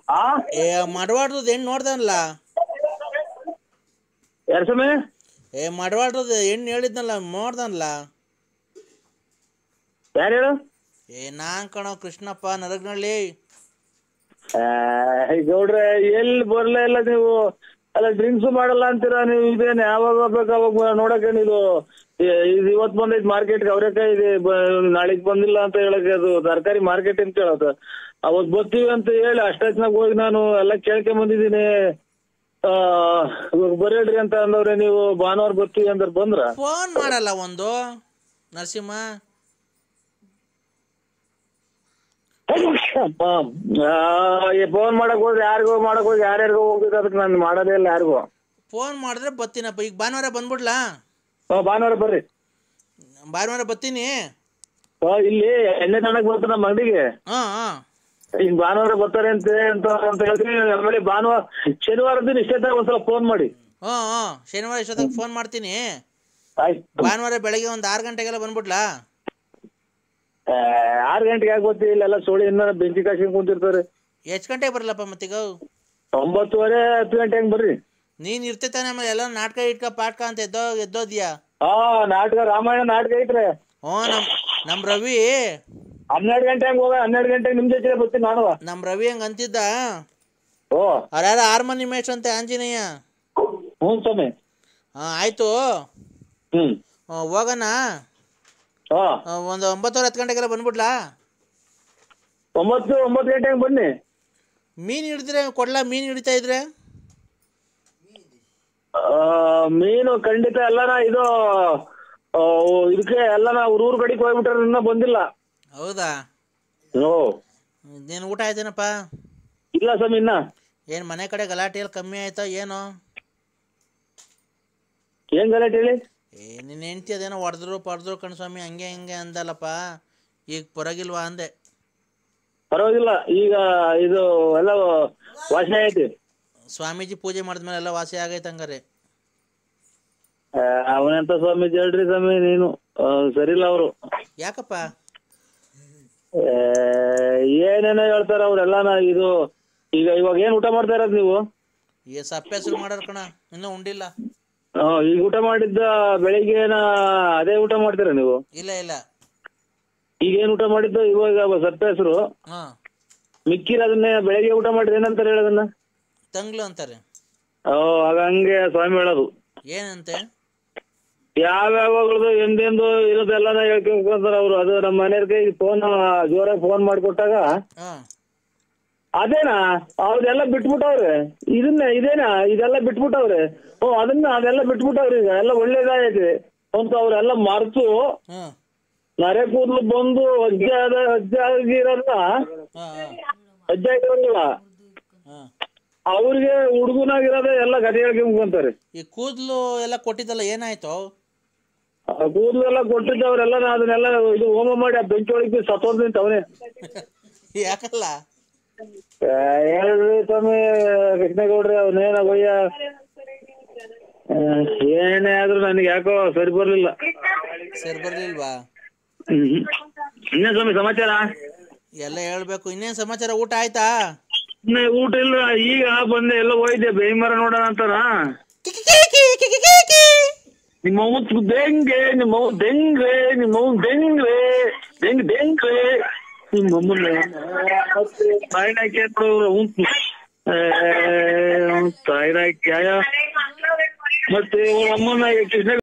ಆ ಏ ಮಡವಾಡ್ರದ್ದು ಹೆಣ್ಣು ನೋಡ್ದನಲ್ಲ ಯಾರ ಸಮಯ ಏ ಮಡವಾಡ್ರದ್ದು ಹೆಣ್ಣು ಹೇಳಿದ್ನಲ್ಲ ನೋಡ್ದನಲ್ಲ ಯಾರು ಹೇಳು ಏ ನಾನ್ ಕಣೋ ಕೃಷ್ಣಪ್ಪ ನರಗ್ನಳ್ಳಿ ಆ, ಈ ಗೌಡ್ರೆ ಎಲ್ಲಿ ಬರ್ಲೇ ಇಲ್ಲ ನೀವು ಅಲ್ಲ ಡ್ರಿಂಕ್ಸ್ ಮಾಡಲ್ಲ ಅಂತೀರಾ ನೀವು ಇದೇನು ಯಾವಾಗ ಹೋಗ್ಬೇಕು ಅವಾಗ ನೋಡಕ್ಕೆ ಇದು ಇ- ಇದು ಇವತ್ತು ಬಂದೈತೆ ಮಾರ್ಕೆಟ್ಗೆ ಅವರೇಕಾಯಿ ಇದೆ ನಾಳೆಗೆ ಬಂದಿಲ್ಲ ಅಂತ ಹೇಳಕ್ಕೆ ಅದು ತರಕಾರಿ ಮಾರ್ಕೆಟ್ ಅಂತ ಹೇಳೋದು ಅವತ್ತು ಬರ್ತೀವಿ ಅಂತ ಹೇಳಿ ಅಷ್ಟಾಚ್ನಾಗ ಹೋಗಿ ನಾನು ಎಲ್ಲ ಕೇಳ್ಕೊಂಡ್ ಬಂದಿದ್ದೀನಿ ಆ ಇವಾಗ ಬರೇಳ್ರಿ ಅಂತ ಅಂದವ್ರೆ ನೀವು ಭಾನುವಾರ ಬರ್ತೀವಿ ಅಂತ ಬಂದ್ರ ಫೋನ್ ಮಾಡಲ್ಲ ಒಂದು ನರಸಿಂಹ ಫೋನ್ ಮಾಡಕ್ ಹೋದ್ರೆ ಯಾರಿಗೋ ಮಾಡಕ್ ಹೋಗಿ ಯಾರ್ಯಾರಿಗೋ ಹೋಗ್ಬೇಕು ಅದಕ್ಕೆ ನಾನು ಮಾಡೋದೇ ಇಲ್ಲ ಯಾರಿಗೂ ಫೋನ್ ಮಾಡಿದ್ರೆ ಬತ್ತೀನಪ್ಪ ಈಗ ಭಾನುವಾರ ಬಂದ್ಬಿಡ್ಲಾ ಆ, ಭಾನುವಾರ ಬರ್ರಿ ಭಾನುವಾರ ಬತ್ತೀನಿ ಆ, ಇಲ್ಲಿ ಎಣ್ಣೆ ತನಕ ಬರ್ತಾರೆ ನಮ್ಮ ಅಂಗಡಿಗೆ ಹಾಂ ಹಾಂ ಈಗ ಭಾನುವಾರ ಬರ್ತಾರೆ ಅಂತ ಅಂತ ಅಂತ ಹೇಳ್ತೀನಿ ಆಮೇಲೆ ಭಾನುವಾರ ಶನಿವಾರ ದಿನ ಇಷ್ಟೊತ್ತಾಗ ಒಂದ್ಸಲ ಫೋನ್ ಮಾಡಿ ಹ್ಞೂ ಹ್ಞೂ ಶನಿವಾರ ಇಷ್ಟೊತ್ತಿಗೆ ಫೋನ್ ಮಾಡ್ತೀನಿ ಆಯ್ತು ಭಾನುವಾರ ಬೆಳಗ್ಗೆ ಒಂದು ಆರು ಗಂಟೆಗೆಲ್ಲ ಬಂದ್ಬಿಡ್ಲಾ ಆ, ಆರು ಗಂಟೆಗೆ ಆಗಿ ಬರ್ತೀವಿ ಇಲ್ಲೆಲ್ಲ ಸೋಳಿ ಇನ್ನ ಬೆಂಕಿ ಕಾಸ್ಕೊಂಡ್ ಕುಂತಿರ್ತಾರೆ ಎಷ್ಟು ಗಂಟೆಗೆ ಬರಲಪ್ಪ ಮತ್ತೀಗ ಒಂಬತ್ತುವರೆ ಹತ್ತು ಗಂಟೆ ಹಂಗೆ ಬರ್ರಿ ನೀನು ಇರ್ತಿತ್ತಾನೆ ಆಮೇಲೆ ಎಲ್ಲ ನಾಟಕ ಇಟ್ಕ ಪಾಟ್ಕ ಅಂತ ಎದ್ದೋ ಎದ್ದೋದ್ಯಾ ಹಾ ನಾಟಕ ರಾಮಾಯಣ ನಾಟಕ ಐತ್ರಿ ಹ್ಞೂ ನಮ್ಮ ನಮ್ಮ ರವಿ ಹನ್ನೆರಡು ಗಂಟೆ ಹಂಗೆ ಹೋಗ ಹನ್ನೆರಡು ಗಂಟೆಗೆ ನಿಮ್ ಜೊತೆ ಬರ್ತೀನಿ ನಾನು ನಮ್ಮ ರವಿ ಹಂಗೆ ಅಂತಿದ್ದ ಓ ಅವ್ರ್ಯಾರ ಹಾರ್ಮೋನಿ ಮೇಷ್ ಅಂತೆ ಆಂಜನೇಯ ಹ್ಞೂ ಸ್ವಾಮಿ ಹಾಂ ಆಯಿತು ಹ್ಮ್ ಹೋಗೋಣ ಹಾ ಆ, ಒಂದು ಒಂಬತ್ತುವರೆ ಹತ್ತು ಗಂಟೆಗೆಲ್ಲ ಬಂದ್ಬಿಡ್ಲಾ ಒಂಬತ್ತು ಒಂಬತ್ತು ಗಂಟೆ ಹಂಗೆ ಬನ್ನಿ ಮೀನು ಹಿಡಿದ್ರೆ ಕೊಡ್ಲಾ ಮೀನು ಹಿಡಿತಾ ಇದ್ರೆ ಆ, ಮೀನು ಖಂಡಿತ ಎಲ್ಲನ ಇದು ಆ, ಇದಕ್ಕೆ ಎಲ್ಲನ ಊರ್ ಕಡೆಗೆ ಹೋಗ್ಬಿಟ್ರೆ ಇನ್ನೂ ಬಂದಿಲ್ಲ ಹೌದಾ ಓ ನೀನು ಊಟ ಆಯ್ತೇನಪ್ಪ ಇಲ್ಲ ಸ್ವಾಮಿ ಇನ್ನ ಏನು ಮನೆ ಕಡೆ ಗಲಾಟೆಯಲ್ಲಿ ಕಮ್ಮಿ ಆಯ್ತೋ ಏನೋ ಏನ್ ಗಲಾಟೆ ಹೇಳಿ ಏ ನಿನ್ನ ಹೆಂಡ್ತಿ ಅದೇನೋ ಹೊಡೆದ್ರು ಪಡೆದ್ರು ಕಣ್ ಸ್ವಾಮಿ ಹಂಗೆ ಹಿಂಗೆ ಅಂದಲ್ಲಪ್ಪ ಈಗ ಪರವಾಗಿಲ್ವಾ ಅಂದೆ ಪರವಾಗಿಲ್ಲ ಈಗ ಇದು ಎಲ್ಲ ವಾಸನೆ ಐತಿ ಸ್ವಾಮೀಜಿ ಪೂಜೆ ಮಾಡಿದ್ಮೇಲೆ ಎಲ್ಲ ವಾಸಿ ಆಗೈತೆ ಹಂಗಾರೆ ಆ, ಅವನೆಂತ ಸ್ವಾಮೀಜಿ ಹೇಳ್ರಿ ಸ್ವಾಮಿ ನೀನು ಆ, ಸರಿಲ್ಲ ಅವರು ಯಾಕಪ್ಪ ಏನೇನೋ ಹೇಳ್ತಾರ ಅವ್ರೆಲ್ಲಾನ ಇದು ಈಗ ಇವಾಗ ಏನ್ ಊಟ ಮಾಡ್ತಾ ಇರೋದು ನೀವು ಈ ಸಪ್ಪೆ ಹೆಸರು ಮಾಡೋರು ಕಣ ಇನ್ನೂ ಉಂಡಿಲ್ಲ ಆ, ಈಗ ಊಟ ಮಾಡಿದ್ದ ಬೆಳಿಗ್ಗೆನ ಅದೇ ಊಟ ಮಾಡ್ತೀರಾ ನೀವು ಇಲ್ಲ ಇಲ್ಲ ಈಗ ಏನ್ ಊಟ ಮಾಡಿದ್ದು ಇವಾಗ ಸತ್ತ ಹೆಸರು ಹಾಂ ಮಿಕ್ಕಿರೋದನ್ನೇ ಬೆಳಗ್ಗೆ ಊಟ ಮಾಡಿದ್ರೆ ಏನಂತಾರೆ ಹೇಳೋದನ್ನ ತಂಗ್ಳು ಅಂತಾರೆ ಓ ಆಗ ಹಂಗೆ ಸ್ವಾಮಿ ಹೇಳೋದು ಏನಂತೆ ಯಾವ್ಯಾವಾಗಲೂ ಎಂದೆಂದು ಇರೋದೆಲ್ಲನ ಹೇಳ್ಕೊಂಡ್ಕೊಂತಾರ ಅವ್ರು ಅದು ನಮ್ಮ ಮನೆಯವ್ರಿಗೆ ಫೋನ್ ಜೋರಾಗಿ ಫೋನ್ ಮಾಡಿಕೊಟ್ಟಾಗ ಹಾಂ ಅದೇನಾ ಅವ್ರೆಲ್ಲ ಬಿಟ್ಬಿಟ್ಟವ್ರೆ ಇದನ್ನ ಇದೇನಾ ಇದೆಲ್ಲ ಬಿಟ್ಬಿಟ್ಟವ್ರೆ ಓ ಅದನ್ನ ಅದೆಲ್ಲ ಬಿಟ್ಬಿಟ್ಟವ್ರೆ ಈಗ ಎಲ್ಲ ಒಳ್ಳೇದಾಗೈತೆ ಅಂತ ಅವ್ರೆಲ್ಲ ಮರ್ತು ಹಾಂ ನರೆ ಕೂದಲು ಬಂದು ಅಜ್ಜ ಆದ ಅಜ್ಜ ಆಗಿರೋದ್ನ ಹಾಂ ಹಾಂ ಅಜ್ಜ ಆಗಿರೋದಿಲ್ಲ ಹಾಂ ಅವ್ರಿಗೆ ಹುಡುಗನಾಗಿರೋದೇ ಎಲ್ಲ ಕಥೆ ಹೇಳ್ಕೊಂಡ್ಕೊಂತಾರೆ ಈ ಕೂದಲು ಎಲ್ಲ ಕೊಟ್ಟಿದ್ದಲ್ಲ ಏನಾಯ್ತು ಆ ಕೂದಲೆಲ್ಲ ಕೊಟ್ಟಿದ್ದವ್ರೆಲ್ಲ ಅದನ್ನೆಲ್ಲ ಇದು ಹೋಮ ಮಾಡಿ ಆ ಬೆಂಕಿ ಒಳಗೆ ಸತ್ತೋದ್ ನಿಂತವನೇ ಯಾಕಲ್ಲ ಹೇಳ್ರಿ ಸ್ವಾಮಿ ಕೃಷ್ಣಗೌಡ್ರಿ ಅವನೇನ ಭಯ್ಯ ಆ, ಏನೇ ಆದ್ರೂ ನನಗೆ ಯಾಕೋ ಸರಿ ಬರ್ಲಿಲ್ಲ ಸರಿ ಬರ್ಲಿಲ್ವಾ ಹ್ಮ್. ಇನ್ನೇನ್ ಸ್ವಾಮಿ ಸಮಾಚಾರ ಎಲ್ಲ ಹೇಳ್ಬೇಕು ಇನ್ನೇನ್ ಸಮಾಚಾರ ಊಟ ಆಯ್ತಾ ಇನ್ನ ಊಟ ಇಲ್ಲ ಈಗ ಬಂದೆ ಎಲ್ಲ ಹೋಯ್ದೆ ಬೇಯಿಮರ ನೋಡೋಣ ಅಂತಾರ ನಿಮ್ಮ ಅವ್ವ ದೆಂಗೆ ನಿಮ್ಮ ಅವ್ವ ದೆಂಗ್ರೆ ನಿಮ್ಮ ಅವ್ವ ದೆಂಗ್ರೆ ದೆಂಗ್ ದೆಂಗ್ರೆ ನಿಮ್ಮ ಅಮ್ಮನ ತಾಯಿನಾಕಿ ಉಂಟು ತಾಯಿನಾಕಿ ಮತ್ತೆ ಅಮ್ಮನ ಕೃಷ್ಣ